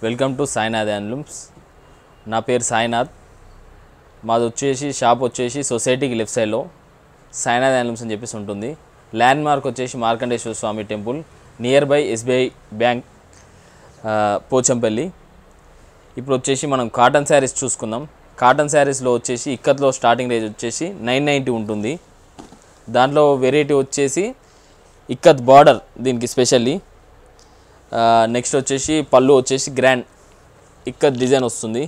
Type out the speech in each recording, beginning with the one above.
welcome to Sainath handlooms నా పేరు సాయినాథ్ మాది వచ్చేసి షాప్ వచ్చేసి సొసైటీకి లెఫ్ట్ సైడ్లో సాయినాథ్ హ్యాండ్లూమ్స్ అని చెప్పేసి ఉంటుంది ల్యాండ్ మార్క్ వచ్చేసి Markandeshwara Swamy temple near by SBI bank ఆ, పోచంపల్లి ఇప్పుడు వచ్చేసి మనం కాటన్ శారీస్ చూసుకుందాం కాటన్ శారీస్లో వచ్చేసి ఇక్కత్లో స్టార్టింగ్ రేంజ్ వచ్చేసి నైన్ నైంటీ ఉంటుంది దాంట్లో వెరైటీ వచ్చేసి ఇక్కత్ బార్డర్ దీనికి స్పెషల్లీ నెక్స్ట్ వచ్చేసి పళ్ళు వచ్చేసి గ్రాండ్ ఇక్కత్ డిజైన్ వస్తుంది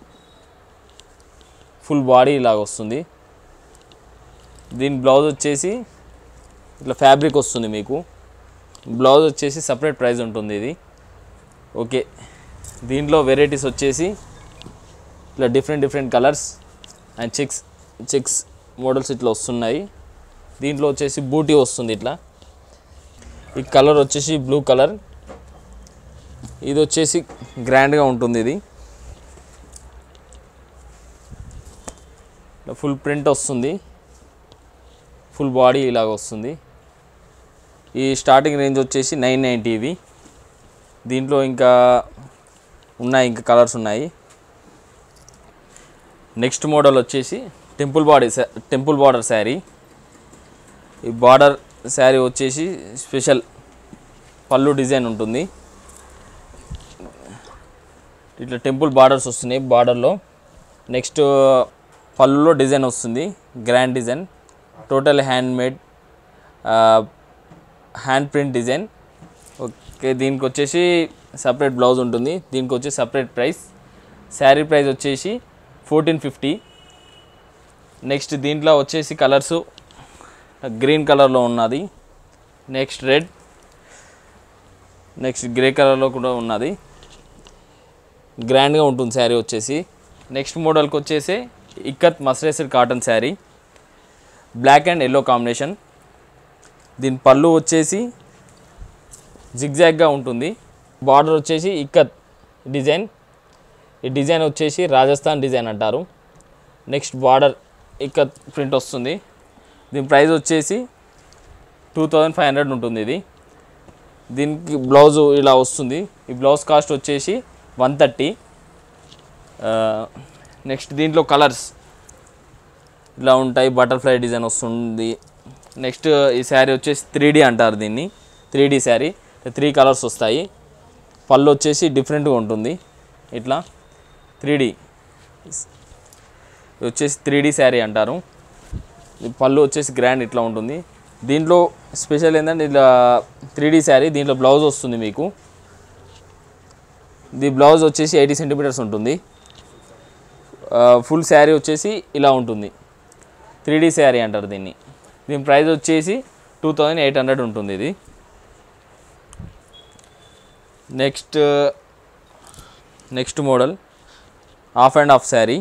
ఫుల్ బాడీ ఇలాగ వస్తుంది దీని బ్లౌజ్ వచ్చేసి ఇట్లా ఫ్యాబ్రిక్ వస్తుంది మీకు బ్లౌజ్ వచ్చేసి సపరేట్ ప్రైస్ ఉంటుంది ఇది ఓకే దీంట్లో వెరైటీస్ వచ్చేసి ఇట్లా different different colours and checks checks models ఇట్లా వస్తున్నాయి దీంట్లో వచ్చేసి బూటీ వస్తుంది ఇట్లా ఈ కలర్ వచ్చేసి బ్లూ కలర్ ఇది వచ్చేసి గ్రాండ్గా ఉంటుంది ఇది ఇట్లా ఫుల్ ప్రింట్ వస్తుంది ఫుల్ బాడీ ఇలాగ వస్తుంది ఈ స్టార్టింగ్ రేంజ్ వచ్చేసి నైన్ నైంటీ ఇవి దీంట్లో ఇంకా ఉన్నాయి ఇంకా కలర్స్ ఉన్నాయి నెక్స్ట్ మోడల్ వచ్చేసి temple body temple border sari ఈ బార్డర్ శారీ వచ్చేసి స్పెషల్ పళ్ళు డిజైన్ ఉంటుంది ఇట్లా టెంపుల్ బార్డర్స్ వస్తున్నాయి బార్డర్లో నెక్స్ట్ పళ్ళులో డిజైన్ వస్తుంది grand design total handmade hand print design okay దీనికి వచ్చేసి సపరేట్ బ్లౌజ్ ఉంటుంది దీనికి వచ్చేసి సపరేట్ ప్రైస్ శారీ ప్రైస్ వచ్చేసి ఫోర్టీన్ ఫిఫ్టీ నెక్స్ట్ దీంట్లో వచ్చేసి కలర్స్ గ్రీన్ కలర్లో ఉన్నది నెక్స్ట్ రెడ్ నెక్స్ట్ గ్రే కలర్లో కూడా ఉన్నది గ్రాండ్గా ఉంటుంది శారీ వచ్చేసి నెక్స్ట్ మోడల్కి వచ్చేసి ikat mercerised cotton sari black and yellow combination దీని పళ్ళు వచ్చేసి జిగ్జాగ్గా ఉంటుంది బార్డర్ వచ్చేసి ఇక్కత్ డిజైన్ ఈ డిజైన్ వచ్చేసి రాజస్థాన్ డిజైన్ అంటారు నెక్స్ట్ బార్డర్ ఇక్కత్ ప్రింట్ వస్తుంది దీని ప్రైస్ వచ్చేసి టూ థౌజండ్ ఫైవ్ హండ్రెడ్ ఉంటుంది ఇది దీనికి బ్లౌజ్ ఇలా వస్తుంది ఈ బ్లౌజ్ కాస్ట్ వచ్చేసి వన్ థర్టీ నెక్స్ట్ దీంట్లో కలర్స్ ఇలా ఉంటాయి బటర్ఫ్లై డిజైన్ వస్తుంది నెక్స్ట్ ఈ శారీ వచ్చేసి త్రీ అంటారు దీన్ని three D sari three colours వస్తాయి పళ్ళు వచ్చేసి డిఫరెంట్గా ఉంటుంది ఇట్లా త్రీ డీ వచ్చేసి త్రీ డీ శారీ అంటారు ఈ పళ్ళు వచ్చేసి గ్రాండ్ ఇట్లా ఉంటుంది దీంట్లో స్పెషల్ ఏంటంటే ఇట్లా త్రీ డీ శారీ దీంట్లో బ్లౌజ్ వస్తుంది మీకు ది బ్లౌజ్ వచ్చేసి ఎయిటీ సెంటీమీటర్స్ ఉంటుంది ఫుల్ శారీ వచ్చేసి ఇలా ఉంటుంది త్రీ డీ శారీ అంటారు దీన్ని దీని ప్రైస్ వచ్చేసి టూ థౌజండ్ ఎయిట్ హండ్రెడ్ ఉంటుంది ఇది next next model half and half sari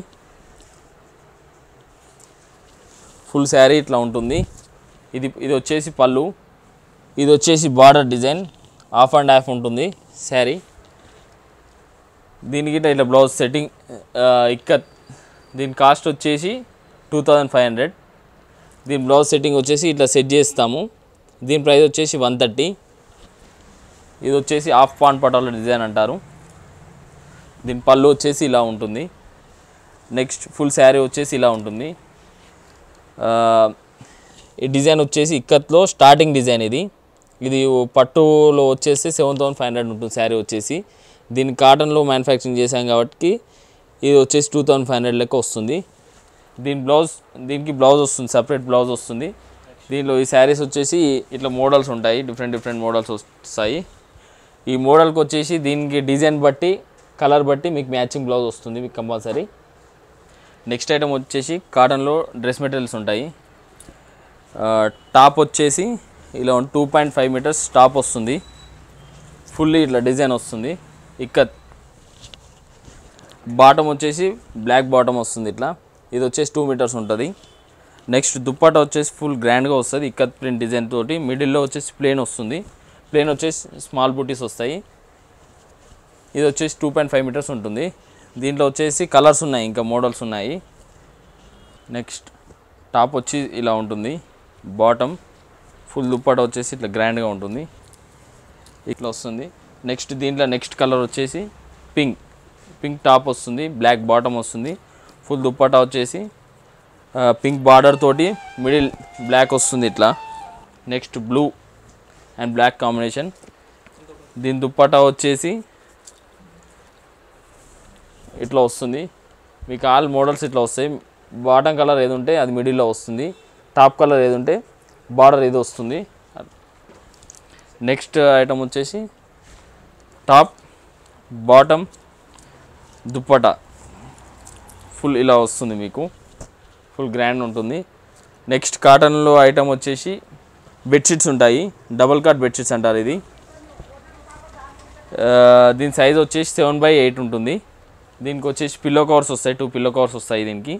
full sari ఇట్లా ఉంటుంది ఇది ఇది వచ్చేసి పళ్ళు ఇది వచ్చేసి border design half and half ఉంటుంది శారీ దీనికి ఇట్లా ఇట్లా బ్లౌజ్ సెట్టింగ్ ఇక్క దీని కాస్ట్ వచ్చేసి టూ థౌజండ్ ఫైవ్ హండ్రెడ్ దీని బ్లౌజ్ సెట్టింగ్ వచ్చేసి ఇట్లా సెట్ చేస్తాము దీని ప్రైస్ వచ్చేసి వన్ థర్టీ ఇది వచ్చేసి హాఫ్ పాన్ పటాల డిజైన్ అంటారు దీని పళ్ళు వచ్చేసి ఇలా ఉంటుంది నెక్స్ట్ ఫుల్ శారీ వచ్చేసి ఇలా ఉంటుంది ఆ, ఈ డిజైన్ వచ్చేసి ఇక్కత్లో స్టార్టింగ్ డిజైన్ ఇది ఇది పట్టులో వచ్చేసి సెవెన్ థౌసండ్ ఫైవ్ హండ్రెడ్ ఉంటుంది శారీ వచ్చేసి దీన్ని కాటన్లో మ్యానుఫ్యాక్చరింగ్ చేశాం కాబట్టి ఇది వచ్చేసి టూ థౌసండ్ ఫైవ్ హండ్రెడ్ లెక్క వస్తుంది దీని బ్లౌజ్ దీనికి బ్లౌజ్ వస్తుంది సపరేట్ బ్లౌజ్ వస్తుంది దీనిలో ఈ శారీస్ వచ్చేసి ఇట్లా మోడల్స్ ఉంటాయి డిఫరెంట్ డిఫరెంట్ మోడల్స్ వస్తాయి ఈ మోడల్కి వచ్చేసి దీనికి డిజైన్ బట్టి కలర్ బట్టి మీకు మ్యాచింగ్ బ్లౌజ్ వస్తుంది మీకు కంపల్సరీ నెక్స్ట్ ఐటమ్ వచ్చేసి కాటన్లో డ్రెస్ మెటీరియల్స్ ఉంటాయి ఆ, టాప్ వచ్చేసి ఇలా two point five metres top వస్తుంది ఫుల్లీ ఇట్లా డిజైన్ వస్తుంది ఇక్కత్ బాటమ్ వచ్చేసి బ్లాక్ బాటమ్ వస్తుంది ఇట్లా ఇది వచ్చేసి టూ మీటర్స్ ఉంటుంది నెక్స్ట్ దుప్పట వచ్చేసి ఫుల్ గ్రాండ్గా వస్తుంది ఇక్కత్ ప్రింట్ డిజైన్ తోటి మిడిల్లో వచ్చేసి ప్లేన్ వస్తుంది ప్లేన్ వచ్చేసి స్మాల్ బూటీస్ వస్తాయి ఇది వచ్చేసి టూ పాయింట్ ఫైవ్ మీటర్స్ ఉంటుంది దీంట్లో వచ్చేసి కలర్స్ ఉన్నాయి ఇంకా మోడల్స్ ఉన్నాయి నెక్స్ట్ టాప్ వచ్చి ఇలా ఉంటుంది బాటమ్ ఫుల్ దుప్పట వచ్చేసి ఇట్లా గ్రాండ్గా ఉంటుంది ఇట్లా వస్తుంది నెక్స్ట్ దీంట్లో నెక్స్ట్ కలర్ వచ్చేసి పింక్ పింక్ టాప్ వస్తుంది బ్లాక్ బాటమ్ వస్తుంది ఫుల్ దుప్పటా వచ్చేసి ఆ, పింక్ బార్డర్ తోటి మిడిల్ బ్లాక్ వస్తుంది ఇట్లా next blue and black combination దీని దుప్పటా వచ్చేసి ఇట్లా వస్తుంది మీకు ఆల్ మోడల్స్ ఇట్లా వస్తాయి బాటమ్ కలర్ ఏది ఉంటే అది మిడిల్లో వస్తుంది టాప్ కలర్ ఏది ఉంటే బార్డర్ ఏది వస్తుంది నెక్స్ట్ ఐటమ్ వచ్చేసి టాప్ బాటమ్ దుప్పటా ఫుల్ ఇలా వస్తుంది మీకు ఫుల్ గ్రాండ్ ఉంటుంది నెక్స్ట్ కాటన్లో ఐటమ్ వచ్చేసి బెడ్షీట్స్ ఉంటాయి డబుల్ కాట్ బెడ్షీట్స్ అంటారు ఇది ఆ, దీని సైజ్ వచ్చేసి సెవెన్ బై ఎయిట్ ఉంటుంది దీనికి వచ్చేసి పిల్లో కవర్స్ వస్తాయి టూ పిల్లో కవర్స్ వస్తాయి దీనికి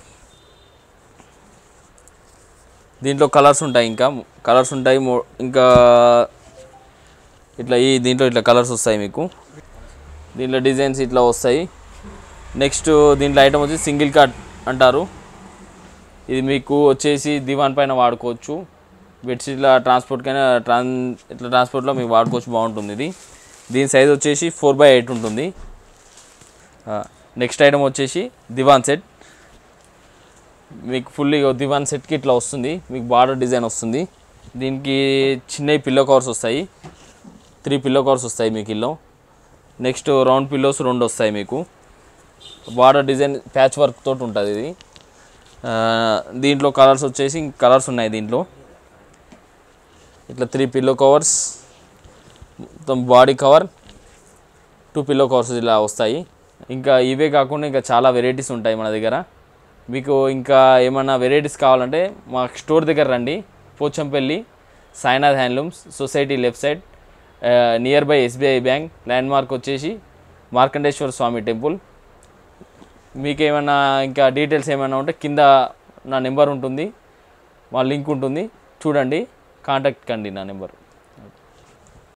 దీంట్లో కలర్స్ ఉంటాయి ఇంకా కలర్స్ ఉంటాయి మో- ఇంకా ఇట్లా ఈ దీంట్లో ఇట్లా కలర్స్ వస్తాయి మీకు దీంట్లో డిజైన్స్ ఇట్లా వస్తాయి నెక్స్ట్ దీంట్లో ఐటమ్ వచ్చి సింగిల్ కార్డ్ అంటారు ఇది మీకు వచ్చేసి దివాన్ పైన వాడుకోవచ్చు బెడ్షీట్ల ట్రాన్స్పోర్ట్కైనా ట్రాన్ ఇట్లా ట్రాన్స్పోర్ట్లో మీకు వాడుకోవచ్చు బాగుంటుంది ఇది దీని సైజ్ వచ్చేసి ఫోర్ బై ఎయిట్ ఉంటుంది నెక్స్ట్ ఐటమ్ వచ్చేసి దివాన్ సెట్ మీకు ఫుల్లీ దివాన్ సెట్కి ఇట్లా వస్తుంది మీకు బార్డర్ డిజైన్ వస్తుంది దీనికి చిన్న పిల్లో కవర్స్ వస్తాయి త్రీ పిల్లో కవర్స్ వస్తాయి మీకు ఇల్లో నెక్స్ట్ రౌండ్ పిల్లోస్ రెండు వస్తాయి మీకు బార్డర్ డిజైన్ ప్యాచ్ వర్క్ తోటి ఉంటుంది ఇది ఆ, దీంట్లో కలర్స్ వచ్చేసి కలర్స్ ఉన్నాయి దీంట్లో ఇట్లా త్రీ పిల్లో కవర్స్ మొత్తం body cover two pillow covers ఇలా వస్తాయి ఇంకా ఇవే కాకుండా ఇంకా చాలా వెరైటీస్ ఉంటాయి మన దగ్గర మీకు ఇంకా ఏమైనా వెరైటీస్ కావాలంటే మా స్టోర్ దగ్గర రండి Pochampally Sainath handlooms society left side near by SBI bank landmark వచ్చేసి మార్కండేశ్వర స్వామి టెంపుల్ మీకు ఏమైనా ఇంకా డీటెయిల్స్ ఏమైనా ఉంటే కింద నా నెంబర్ ఉంటుంది మా లింక్ ఉంటుంది చూడండి కాంటాక్ట్ కండి నా నెంబర్